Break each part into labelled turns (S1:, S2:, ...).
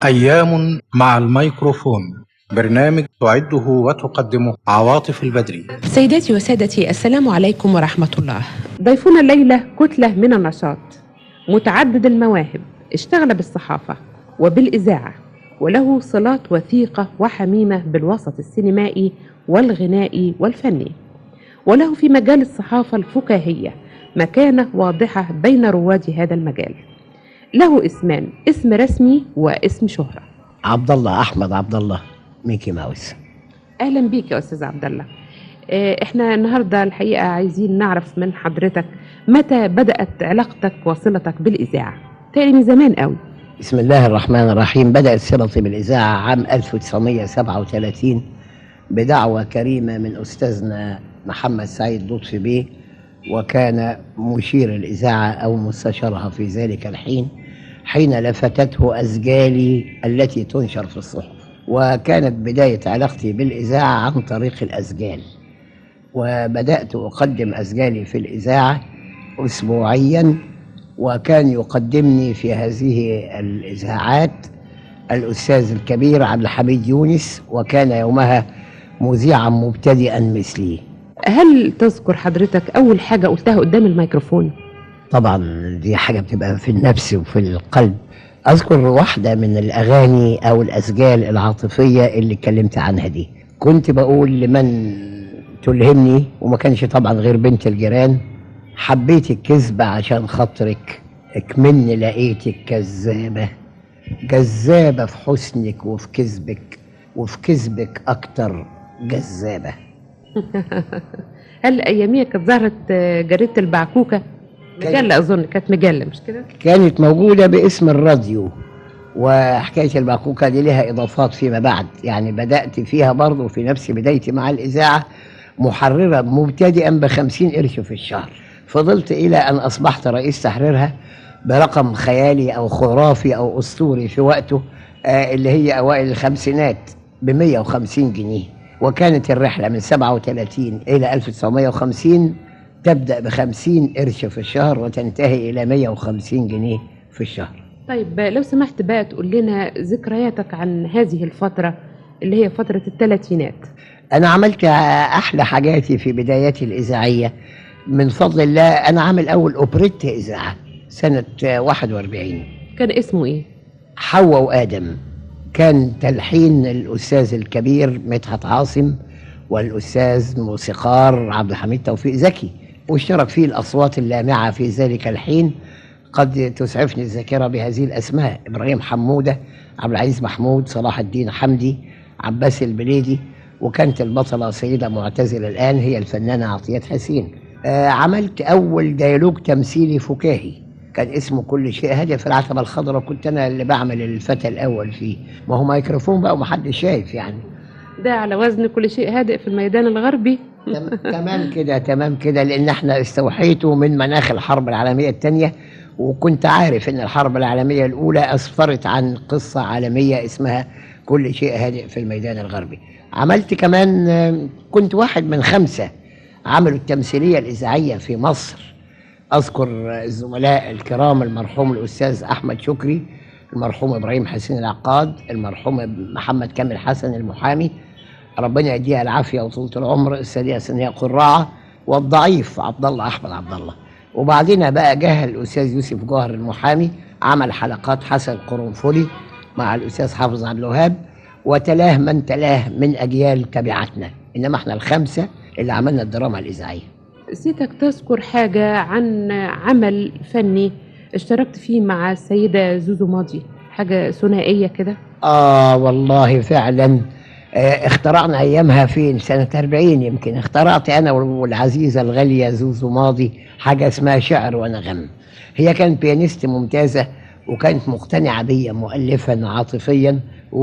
S1: أيام مع الميكروفون برنامج تعده وتقدمه عواطف البدري
S2: سيداتي وسادتي السلام عليكم ورحمة الله ضيفنا الليلة كتلة من النشاط متعدد المواهب اشتغل بالصحافة وبالإذاعة وله صلات وثيقة وحميمة بالوسط السينمائي والغنائي والفني وله في مجال الصحافة الفكاهية مكانة واضحة بين رواد هذا المجال له اسمان اسم رسمي واسم شهرة
S3: عبد الله احمد عبد الله ميكي ماوس
S2: اهلا بيك يا استاذ عبد الله آه، احنا النهارده الحقيقه عايزين نعرف من حضرتك متى بدات علاقتك وصلتك بالاذاعه تقريبا من زمان قوي
S3: بسم الله الرحمن الرحيم بدأت صلتي بالإذاعة عام 1937 بدعوة كريمة من أستاذنا محمد سعيد لطفي بيه وكان مشير الإذاعة أو مستشارها في ذلك الحين حين لفتته أسجالي التي تنشر في الصحف وكانت بداية علاقتي بالإذاعة عن طريق الأسجال وبدأت أقدم أسجالي في الإذاعة أسبوعيا وكان يقدمني في هذه الإذاعات الأستاذ الكبير عبد الحميد يونس وكان يومها مذيعا مبتدئا مثلي
S2: هل تذكر حضرتك اول حاجه قلتها قدام الميكروفون
S3: طبعا دي حاجة بتبقى في النفس وفي القلب أذكر واحدة من الأغاني أو الأسجال العاطفية اللي اتكلمت عنها دي كنت بقول لمن تلهمني وما كانش طبعا غير بنت الجيران حبيت الكذبة عشان خاطرك اكمن لقيتك كذابة جذابة في حسنك وفي كذبك وفي كذبك أكتر جذابة
S2: هل اياميها كانت ظهرت آه، جريده البعكوكه
S3: كانت-
S2: مجله اظن كانت مجله مش كده
S3: كانت موجودة باسم الراديو وحكاية البعكوكة دي لها إضافات فيما بعد يعني بدأت فيها برضو في نفس بدايتي مع الإذاعة محررة مبتدئا بخمسين قرش في الشهر فضلت إلى أن أصبحت رئيس تحريرها برقم خيالي أو خرافي أو أسطوري في وقته آه اللي هي أوائل الخمسينات ب 150 جنيه وكانت الرحلة من 37 إلى 1950 تبدأ ب 50 قرش في الشهر وتنتهي إلى 150 جنيه في الشهر
S2: طيب آه، لو سمحت بقى تقول لنا ذكرياتك عن هذه الفتره اللي هي فتره الثلاثينات
S3: أنا عملت أحلى حاجاتي في بداياتي الإذاعية من فضل الله أنا عامل أول أوبريت إذاعة سنة 41
S2: كان اسمه ايه
S3: حواء وآدم كان تلحين الأستاذ الكبير مدحت عاصم والأستاذ موسيقار عبد الحميد توفيق زكي واشترك فيه الأصوات اللامعة في ذلك الحين قد تسعفني الذاكرة بهذه الأسماء إبراهيم حمودة عبد العزيز محمود صلاح الدين حمدي عباس البليدي وكانت البطلة سيدة معتزلة الآن هي الفنانة عطيات حسين آه عملت أول ديالوج تمثيلي فكاهي كان اسمه كل شيء هادي في العتبة الخضراء كنت أنا اللي بعمل الفتى الأول فيه ما هو ميكروفون بقى ومحدش شايف يعني
S2: ده على وزن كل شيء هادئ في الميدان الغربي
S3: تم- تمام كده تمام كده لان احنا استوحيته من مناخ الحرب العالميه الثانيه وكنت عارف ان الحرب العالميه الاولى اسفرت عن قصه عالميه اسمها كل شيء هادئ في الميدان الغربي عملت كمان آه، كنت واحد من خمسه عملوا التمثيليه الاذاعيه في مصر اذكر الزملاء الكرام المرحوم الاستاذ احمد شكري المرحوم ابراهيم حسين العقاد المرحوم محمد كامل حسن المحامي ربنا يديها العافيه وطولة العمر السيده سنيه قراعه والضعيف عبد الله احمد عبد الله وبعدين بقى جه الاستاذ يوسف جوهر المحامي عمل حلقات حسن قرنفلي مع الاستاذ حافظ عبد الوهاب وتلاه من تلاه من اجيال تبعتنا انما احنا الخمسه اللي عملنا الدراما الاذاعيه
S2: نسيتك تذكر حاجة عن عمل فني اشتركت فيه مع السيدة زوزو ماضي حاجة ثنائية كده
S3: آه والله فعلا آه اخترعنا أيامها فين سنة 40 يمكن اخترعت أنا والعزيزة الغالية زوزو ماضي حاجة اسمها شعر ونغم هي كانت بيانيست ممتازة وكانت مقتنعة بيا مؤلفا عاطفيا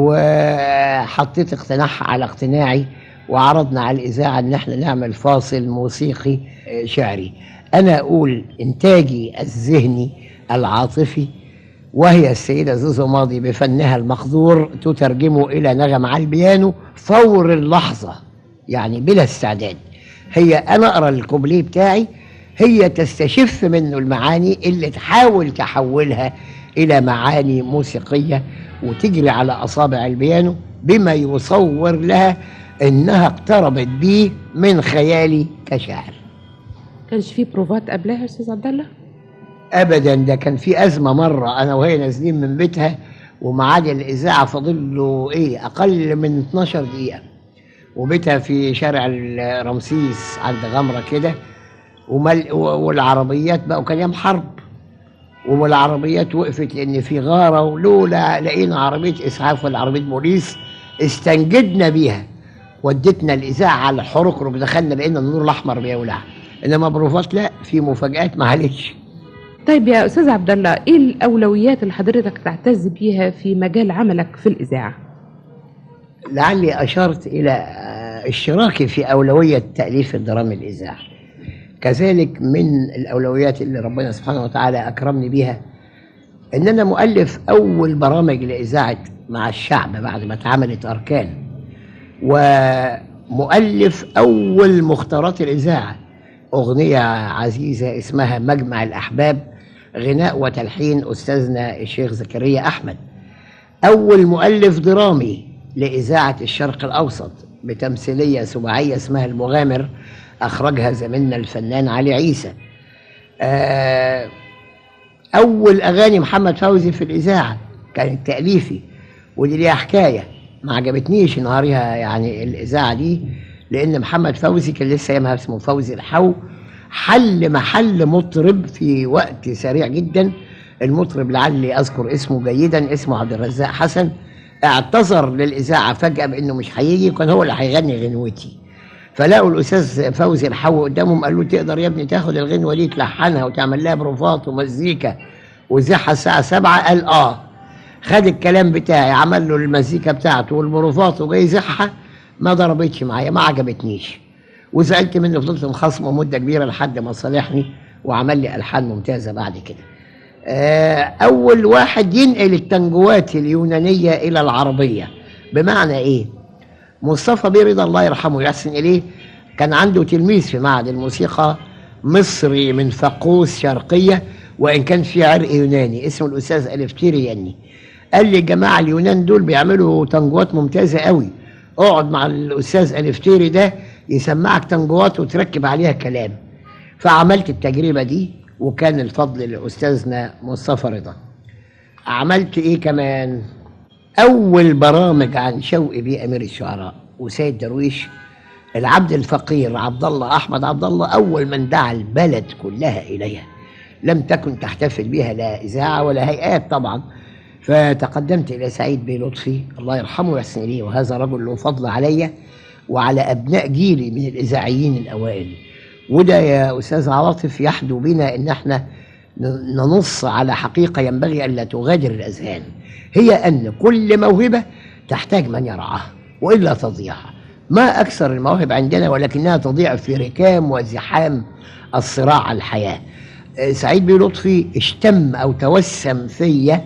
S3: وحطيت اقتناعها على اقتناعي وعرضنا على الإذاعة إن احنا نعمل فاصل موسيقي آه، شعري أنا أقول إنتاجي الذهني العاطفي وهي السيدة زوزو ماضي بفنها المخضور تترجمه إلى نغم على البيانو فور اللحظة يعني بلا استعداد هي أنا أقرأ الكوبليه بتاعي هي تستشف منه المعاني اللي تحاول تحولها إلى معاني موسيقية وتجري على أصابع البيانو بما يصور لها إنها اقتربت بيه من خيالي كشاعر
S2: كانش في بروفات قبلها يا استاذ عبد الله
S3: ابدا ده كان في ازمه مره انا وهي نازلين من بيتها وميعاد الاذاعه فاضل له ايه اقل من 12 دقيقه وبيتها في شارع ال- رمسيس عند غمره كده ومل و- والعربيات بقى وكان يوم حرب والعربيات وقفت لان في غاره ولولا لقينا عربيه اسعاف ولا عربيه بوليس استنجدنا بيها ودتنا الاذاعه على الحركرك دخلنا لقينا النور الاحمر بيولع انما بروفات لا في مفاجات معلش
S2: طيب يا استاذ عبد الله ايه الاولويات اللي حضرتك تعتز بيها في مجال عملك في الاذاعه
S3: لعلي أشرت إلى آه، اشتراكي في أولوية تأليف الدراما الإذاعة كذلك من الأولويات اللي ربنا سبحانه وتعالى أكرمني بها إن أنا مؤلف أول برامج لإذاعة مع الشعب بعد ما اتعملت أركان ومؤلف أول مختارات الإذاعة أغنية عزيزة اسمها مجمع الأحباب غناء وتلحين أستاذنا الشيخ زكريا أحمد أول مؤلف درامي لإذاعة الشرق الأوسط بتمثيلية سباعية اسمها المغامر أخرجها زميلنا الفنان علي عيسى آه، أول أغاني محمد فوزي في الإذاعة كانت تأليفي ودي ليها حكاية ما عجبتنيش نهارها يعني الإذاعة دي لأن محمد فوزي كان لسه يامها اسمه فوزي الحو حل محل مطرب في وقت سريع جدا المطرب لعلي أذكر اسمه جيدا اسمه عبد الرزاق حسن اعتذر للإذاعة فجأة بأنه مش هيجي وكان هو اللي هيغني غنوتي فلقوا الأستاذ فوزي الحو قدامهم قال له تقدر يا ابني تاخد الغنوة دي تلحنها وتعمل لها بروفات ومزيكا وزحها الساعة سبعة قال آه خد الكلام بتاعي عمل له المزيكا بتاعته والبروفات وجاي يزحها ما ضربتش معايا ما عجبتنيش وزعلت منه فضلت مخاصمه مدة كبيرة لحد ما صالحني وعمل لي ألحان ممتازة بعد كده آه، أول واحد ينقل التنجوات اليونانية إلى العربية بمعنى إيه؟ مصطفى بيه رضا الله يرحمه ويحسن إليه كان عنده تلميذ في معهد الموسيقى مصري من فقوس شرقية وإن كان في عرق يوناني اسمه الأستاذ ألفتيري يعني قال لي الجماعة اليونان دول بيعملوا تنجوات ممتازة قوي اقعد مع الأستاذ ألفتيري ده يسمعك تنجوات وتركب عليها كلام فعملت التجربة دي وكان الفضل لأستاذنا مصطفى رضا عملت إيه كمان أول برامج عن شوقي بيه أمير الشعراء وسيد درويش العبد الفقير عبد الله أحمد عبد الله أول من دعا البلد كلها إليها لم تكن تحتفل بها لا إذاعة ولا هيئات طبعا فتقدمت إلى سعيد بيه لطفي الله يرحمه ويحسن إليه وهذا رجل له فضل علي وعلى أبناء جيلي من الإذاعيين الأوائل وده يا أستاذ عواطف يحدو بنا إن احنا ن- ننص على حقيقة ينبغي ألا تغادر الأذهان هي أن كل موهبة تحتاج من يرعاها وإلا تضيع ما أكثر المواهب عندنا ولكنها تضيع في ركام وزحام الصراع على الحياة آه، سعيد بيه لطفي اشتم أو توسم فيا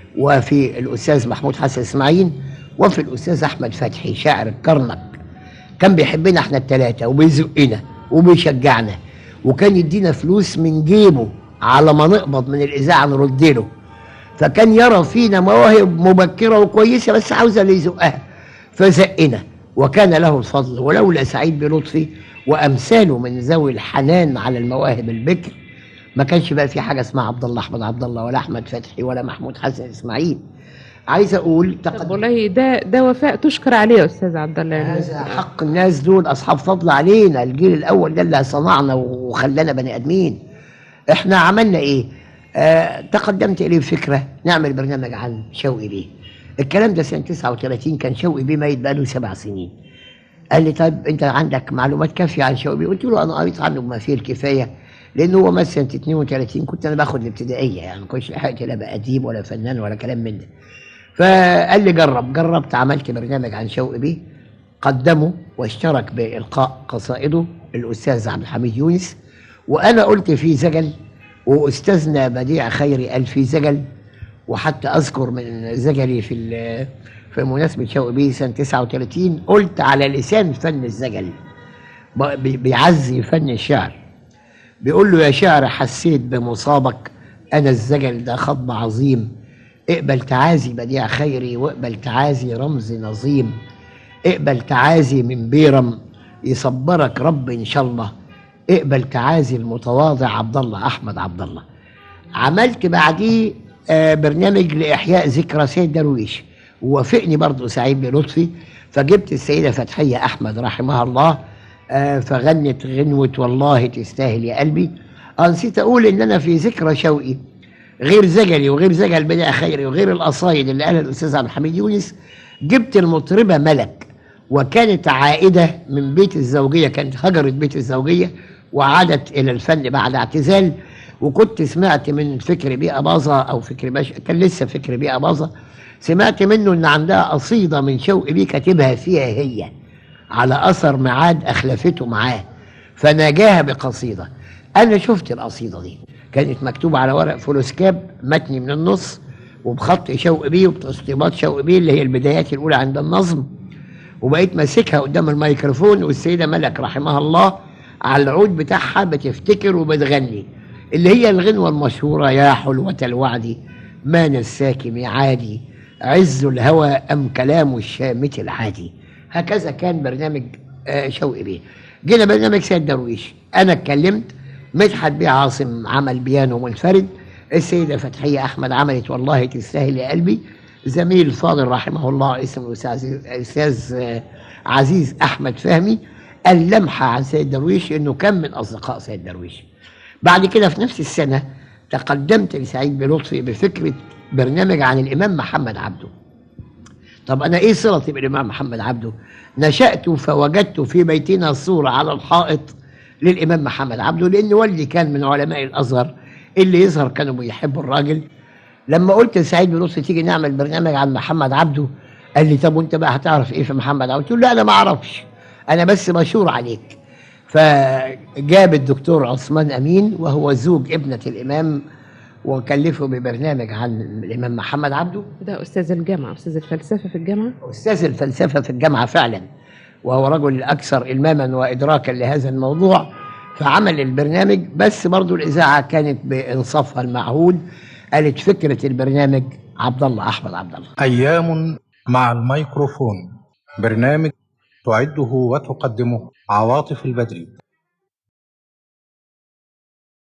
S3: وفي الأستاذ محمود حسن إسماعيل وفي الأستاذ أحمد فتحي شاعر الكرنك كان بيحبنا احنا التلاتة وبيزقنا وبيشجعنا وكان يدينا فلوس من جيبه على ما نقبض من الإذاعة نرد له فكان يرى فينا مواهب مبكرة وكويسة بس عاوزة اللي يزقها فزقنا وكان له الفضل ولولا سعيد بلطفي وأمثاله من ذوي الحنان على المواهب البكر ما كانش بقى في حاجة اسمها عبد الله أحمد عبد الله ولا أحمد فتحي ولا محمود حسن إسماعيل عايز أقول
S2: طب
S3: تقدم
S2: والله ده ده وفاء تشكر عليه يا استاذ عبد الله
S3: هذا حق الناس دول اصحاب فضل علينا الجيل الاول ده اللي صنعنا وخلانا بني ادمين احنا عملنا ايه آه تقدمت اليه بفكره نعمل برنامج عن شوقي بيه الكلام ده سنه 39 كان شوقي بيه ميت بقاله سبع سنين قال لي طيب انت عندك معلومات كافيه عن شوقي بيه قلت له انا قريت عنه بما فيه الكفايه لانه هو مات سنه 32 كنت انا باخد الابتدائيه يعني ما كنتش لحقت لا بقى اديب ولا فنان ولا كلام من ده فقال لي جرب جربت عملت برنامج عن شوقي بيه قدمه واشترك بإلقاء قصائده الأستاذ عبد الحميد يونس وأنا قلت في زجل وأستاذنا بديع خيري قال في زجل وحتى أذكر من زجلي في ال- في مناسبة شوقي بيه سنة 39 قلت على لسان فن الزجل ب- بي- بيعزي فن الشعر بيقول له يا شعر حسيت بمصابك أنا الزجل ده خطب عظيم اقبل تعازي بديع خيري واقبل تعازي رمز نظيم اقبل تعازي من بيرم يصبرك رب ان شاء الله اقبل تعازي المتواضع عبد الله احمد عبد الله عملت بعديه آه، برنامج لاحياء ذكرى سيد درويش ووافقني برضه سعيد بلطفي فجبت السيده فتحيه احمد رحمها الله آه، فغنت غنوه والله تستاهل يا قلبي آه، نسيت اقول ان انا في ذكرى شوقي غير زجلي وغير زجل بدع خيري وغير القصايد اللي قالها الاستاذ عبد الحميد يونس جبت المطربه ملك وكانت عائده من بيت الزوجيه كانت هجرت بيت الزوجيه وعادت الى الفن بعد اعتزال وكنت سمعت من فكري بيه باظه او فكري باش كان لسه فكري بيه باظه سمعت منه ان عندها قصيده من شوقي بيه كاتبها فيها هي على اثر ميعاد اخلفته معاه فناجاها بقصيده انا شفت القصيده دي كانت مكتوبه على ورق فلوسكاب متني من النص وبخط شوقي بيه وبتسطيبات شوقي بيه اللي هي البدايات الاولى عند النظم وبقيت ماسكها قدام الميكروفون والسيده ملك رحمها الله على العود بتاعها بتفتكر وبتغني اللي هي الغنوه المشهوره يا حلوه الوعد ما نساك ميعادي عز الهوى ام كلام الشامت العادي هكذا كان برنامج آه، شوقي بيه جينا برنامج سيد درويش انا اتكلمت مدحت بيه عاصم عمل بيانو منفرد السيده فتحيه احمد عملت والله تستاهل يا قلبي زميل فاضل رحمه الله اسمه الاستاذ استاذ آه، عزيز احمد فهمي اللمحه عن سيد درويش انه كان من اصدقاء سيد درويش بعد كده في نفس السنه تقدمت لسعيد بلطفي بفكره برنامج عن الامام محمد عبده طب انا ايه صلتي بالامام محمد عبده نشات فوجدت في بيتنا صوره على الحائط للامام محمد عبده لان والدي كان من علماء الازهر اللي يظهر كانوا بيحبوا الراجل لما قلت لسعيد بن لطفي تيجي نعمل برنامج عن محمد عبده قال لي طب وانت بقى هتعرف ايه في محمد عبده؟ قلت له لا انا ما اعرفش انا بس مشهور عليك فجاب الدكتور عثمان امين وهو زوج ابنه الامام وكلفه ببرنامج عن الامام محمد عبده
S2: ده استاذ الجامعه استاذ الفلسفه في الجامعه
S3: استاذ الفلسفه في الجامعه فعلا وهو رجل اكثر الماما وادراكا لهذا الموضوع فعمل البرنامج بس برضو الاذاعه كانت بانصافها المعهود قالت فكره البرنامج عبد الله احمد عبد الله
S1: أيام مع الميكروفون برنامج تعده وتقدمه عواطف البدري